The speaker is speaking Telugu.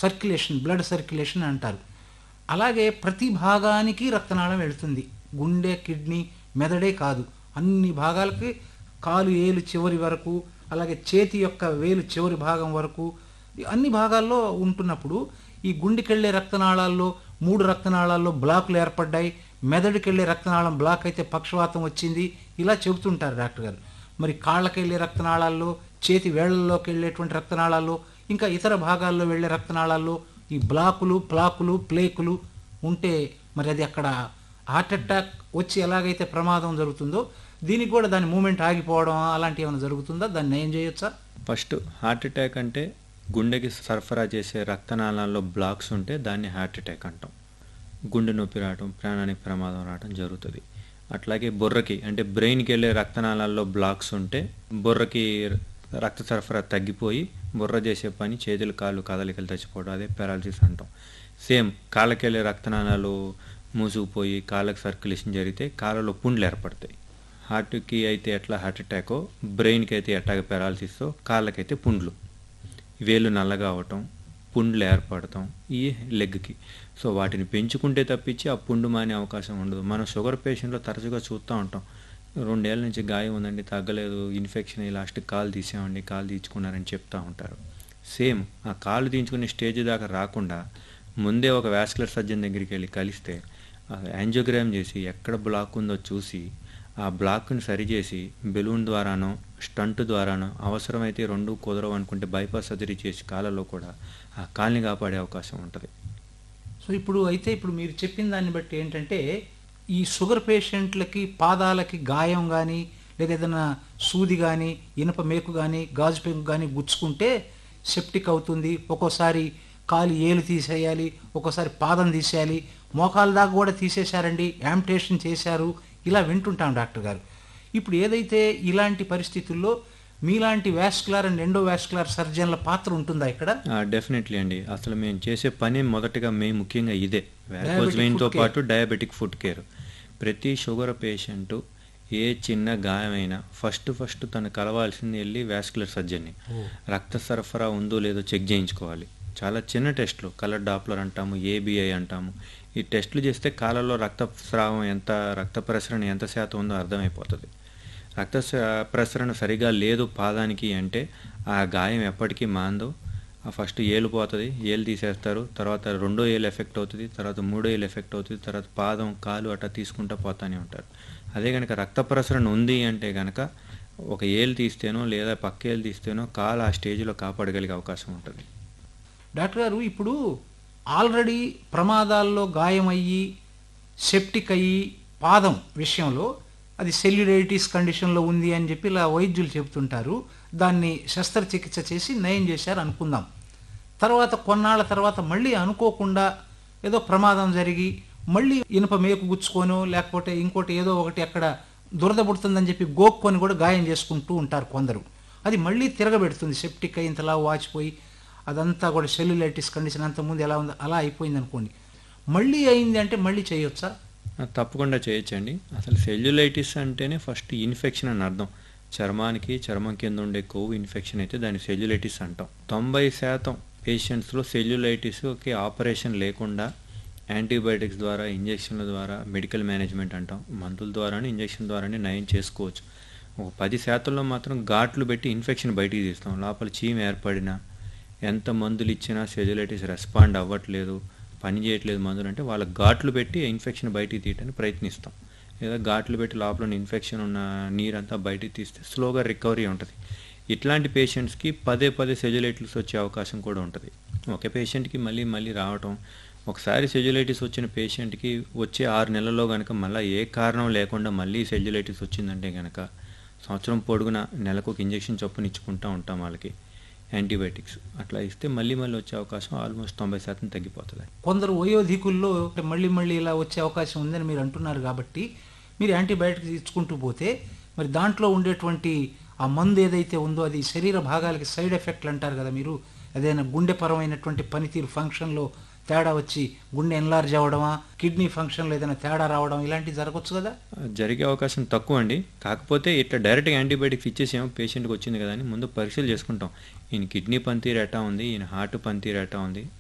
సర్క్యులేషన్ బ్లడ్ సర్క్యులేషన్ అంటారు అలాగే ప్రతి భాగానికి రక్తనాళం వెళుతుంది గుండె కిడ్నీ మెదడే కాదు అన్ని భాగాలకి కాలు ఏలు చివరి వరకు అలాగే చేతి యొక్క వేలు చివరి భాగం వరకు ఈ అన్ని భాగాల్లో ఉంటున్నప్పుడు ఈ గుండెకెళ్ళే రక్తనాళాల్లో మూడు రక్తనాళాల్లో బ్లాకులు ఏర్పడ్డాయి మెదడుకెళ్ళే రక్తనాళం బ్లాక్ అయితే పక్షవాతం వచ్చింది ఇలా చెబుతుంటారు డాక్టర్ గారు మరి కాళ్ళకెళ్ళే రక్తనాళాల్లో చేతి వేళ్లలోకి వెళ్ళేటువంటి రక్తనాళాల్లో ఇంకా ఇతర భాగాల్లో వెళ్ళే రక్తనాళాల్లో ఈ బ్లాకులు ప్లాకులు ప్లేకులు ఉంటే మరి అది అక్కడ హార్ట్ అటాక్ వచ్చి ఎలాగైతే ప్రమాదం జరుగుతుందో దీనికి కూడా దాని మూమెంట్ ఆగిపోవడం అలాంటివి ఏమైనా జరుగుతుందా దాన్ని నయం చేయొచ్చా ఫస్ట్ హార్ట్ అటాక్ అంటే గుండెకి సరఫరా చేసే రక్తనాళాల్లో బ్లాక్స్ ఉంటే దాన్ని హార్ట్ అటాక్ అంటాం గుండె నొప్పి రావడం ప్రాణానికి ప్రమాదం రావడం జరుగుతుంది అట్లాగే బుర్రకి అంటే బ్రెయిన్కి వెళ్ళే రక్తనాళాల్లో బ్లాక్స్ ఉంటే బుర్రకి రక్త సరఫరా తగ్గిపోయి బుర్ర చేసే పని చేతులు కాళ్ళు కదలికలు తెచ్చిపోవడం అదే పారాలసిస్ అంటాం సేమ్ కాళ్ళకి వెళ్ళే రక్తనాళాలు మూసుకుపోయి కాళ్ళకి సర్క్యులేషన్ జరిగితే కాళ్ళలో పుండ్లు ఏర్పడతాయి హార్ట్కి అయితే ఎట్లా హార్ట్ అటాకో బ్రెయిన్కి అయితే ఎట్లాగ పెరాలసిస్తో కాళ్ళకైతే పుండ్లు వేలు నల్లగా అవటం పుండ్లు ఏర్పడటం ఈ లెగ్కి సో వాటిని పెంచుకుంటే తప్పించి ఆ పుండు మానే అవకాశం ఉండదు మనం షుగర్ పేషెంట్లో తరచుగా చూస్తూ ఉంటాం రెండేళ్ల నుంచి గాయం ఉందండి తగ్గలేదు ఇన్ఫెక్షన్ అయ్యి లాస్ట్ కాలు తీసామండి కాలు తీయించుకున్నారని చెప్తూ ఉంటారు సేమ్ ఆ కాలు తీయించుకునే స్టేజ్ దాకా రాకుండా ముందే ఒక వాస్కులర్ సర్జన్ దగ్గరికి వెళ్ళి కలిస్తే యాంజియోగ్రామ్ చేసి ఎక్కడ బ్లాక్ ఉందో చూసి ఆ బ్లాక్ని సరిచేసి బెలూన్ ద్వారానో స్టంట్ ద్వారానో అవసరమైతే రెండు కుదరవు అనుకుంటే బైపాస్ సర్జరీ చేసి కాళ్ళలో కూడా ఆ కాల్ని కాపాడే అవకాశం ఉంటుంది సో ఇప్పుడు అయితే ఇప్పుడు మీరు చెప్పిన దాన్ని బట్టి ఏంటంటే ఈ షుగర్ పేషెంట్లకి పాదాలకి గాయం కానీ లేదా ఏదైనా సూది కానీ ఇనప మేకు కానీ గాజు పెంకు కానీ గుచ్చుకుంటే సెప్టిక్ అవుతుంది ఒక్కోసారి కాలు ఏలు తీసేయాలి ఒక్కోసారి పాదం తీసేయాలి మోకాల దాకా కూడా తీసేశారండి యాంప్టేషన్ చేశారు ఇలా వింటుంటాం డాక్టర్ గారు ఇప్పుడు ఏదైతే ఇలాంటి పరిస్థితుల్లో మీలాంటి వాస్కులర్ అండ్ ఎండో వాస్కులర్ సర్జన్ల పాత్ర ఉంటుందా ఇక్కడ డెఫినెట్లీ అండి అసలు మేము చేసే పని మొదటగా మేము ముఖ్యంగా ఇదే వ్యాకోజ్ Diabetic వెయిన్తో foot care. పాటు డయాబెటిక్ ఫుడ్ కేర్ ప్రతి షుగర్ పేషెంట్ ఏ చిన్న గాయమైనా ఫస్ట్ ఫస్ట్ తను కలవాల్సింది వెళ్ళి వాస్కులర్ సర్జన్ని రక్త సరఫరా ఉందో లేదో చెక్ చేయించుకోవాలి చాలా చిన్న టెస్ట్లు కలర్ డాప్లర్ అంటాము ఏబిఐ అంటాము ఈ టెస్టులు చేస్తే కాళ్ళలో రక్త స్రావం ఎంత రక్త ప్రసరణ ఎంత శాతం ఉందో అర్థమైపోతుంది రక్త స- ప్రసరణ సరిగా లేదు పాదానికి అంటే ఆ గాయం ఎప్పటికీ మాందో ఆ ఫస్ట్ ఏలు పోతుంది ఏలు తీసేస్తారు తర్వాత రెండో ఏలు ఎఫెక్ట్ అవుతుంది తర్వాత మూడో ఏలు ఎఫెక్ట్ అవుతుంది తర్వాత పాదం కాలు అట్లా తీసుకుంటూ పోతానే ఉంటారు అదే కనుక రక్త ప్రసరణ ఉంది అంటే కనుక ఒక ఏలు తీస్తేనో లేదా పక్క ఏలు తీస్తేనో కాలు ఆ స్టేజ్లో కాపాడగలిగే అవకాశం ఉంటుంది డాక్టర్ గారు ఇప్పుడు ఆల్రెడీ ప్రమాదాల్లో గాయమయ్యి సెప్టిక్ అయ్యి పాదం విషయంలో అది సెల్యులైటిస్ కండిషన్లో ఉంది అని చెప్పి ఇలా వైద్యులు చెబుతుంటారు దాన్ని శస్త్రచికిత్స చేసి నయం చేశారు అనుకుందాం తర్వాత కొన్నాళ్ళ తర్వాత మళ్ళీ అనుకోకుండా ఏదో ప్రమాదం జరిగి మళ్ళీ ఇనుప మేకు గుచ్చుకోనో లేకపోతే ఇంకోటి ఏదో ఒకటి అక్కడ దురద పుడుతుందని చెప్పి గోక్కొని కూడా గాయం చేసుకుంటూ ఉంటారు కొందరు అది మళ్ళీ తిరగబెడుతుంది సెప్టిక్ అయ్యింతలా వాచిపోయి అదంతా కూడా సెల్యులైటిస్ కండిషన్ అంత ముందు ఎలా ఉందో అలా అయిపోయింది అనుకోండి మళ్ళీ అయింది అంటే మళ్ళీ చేయొచ్చా ఆ, తప్పకుండా చేయొచ్చండి అసలు సెల్యులైటిస్ అంటేనే ఫస్ట్ ఇన్ఫెక్షన్ అని అర్థం చర్మానికి చర్మం కింద ఉండే కొవ్వు ఇన్ఫెక్షన్ అయితే దాన్ని సెల్యులైటిస్ అంటాం తొంభై శాతం పేషెంట్స్లో సెల్యులైటిస్కి ఆపరేషన్ లేకుండా యాంటీబయాటిక్స్ ద్వారా ఇంజెక్షన్ల ద్వారా మెడికల్ మేనేజ్మెంట్ అంటాం మందుల ద్వారానే ఇంజెక్షన్ ద్వారానే నయం చేసుకోవచ్చు ఒక పది శాతంలో మాత్రం ఘాట్లు పెట్టి ఇన్ఫెక్షన్ బయటికి తీస్తాం లోపల చీమ ఏర్పడినా ఎంత మందులు ఇచ్చినా సెల్యులైటిస్ రెస్పాండ్ అవ్వట్లేదు పని చేయట్లేదు మందులు అంటే వాళ్ళ ఘాట్లు పెట్టి ఇన్ఫెక్షన్ బయటికి తీయడానికి ప్రయత్నిస్తాం లేదా ఘాట్లు పెట్టి లోపల ఉన్న ఇన్ఫెక్షన్ ఉన్న నీరంతా బయటికి తీస్తే స్లోగా రికవరీ ఉంటుంది ఇట్లాంటి పేషెంట్స్కి పదే పదే సెల్యులైటిస్ వచ్చే అవకాశం కూడా ఉంటుంది ఒక పేషెంట్కి మళ్ళీ మళ్ళీ రావటం ఒకసారి సెల్యులైటిస్ వచ్చిన పేషెంట్కి వచ్చే ఆరు నెలల్లో కనుక మళ్ళీ ఏ కారణం లేకుండా మళ్ళీ సెల్యులైటిస్ వచ్చిందంటే కనుక సంవత్సరం పొడుగున నెలకు ఒక ఇంజెక్షన్ చొప్పున ఇచ్చుకుంటూ ఉంటాం వాళ్ళకి యాంటీబయాటిక్స్ అట్లా ఇస్తే మళ్ళీ మళ్ళీ వచ్చే అవకాశం ఆల్మోస్ట్ తొంభై శాతం తగ్గిపోతుంది కొందరు వయోధికుల్లో మళ్ళీ మళ్ళీ ఇలా వచ్చే అవకాశం ఉందని మీరు అంటున్నారు కాబట్టి మీరు యాంటీబయాటిక్స్ ఇచ్చుకుంటూ పోతే మరి దాంట్లో ఉండేటువంటి ఆ మందు ఏదైతే ఉందో అది శరీర భాగాలకి సైడ్ ఎఫెక్ట్లు అంటారు కదా మీరు అదేనా గుండె పరమైనటువంటి పనితీరు ఫంక్షన్లో తేడా వచ్చి గుండె ఎన్లార్జ్ అవ్వడమా కిడ్నీ ఫంక్షన్లో ఏదైనా తేడా రావడం ఇలాంటివి జరగచ్చు కదా జరిగే అవకాశం తక్కువ అండి కాకపోతే ఇట్లా డైరెక్ట్గా యాంటీబయాటిక్స్ ఇచ్చేసేమో పేషెంట్కి వచ్చింది కదా అని ముందు పరీక్షలు చేసుకుంటాం ఈయన కిడ్నీ పనితీరు ఎట్టా ఉంది ఈయన హార్ట్ పనితీరు ఎట్టా ఉంది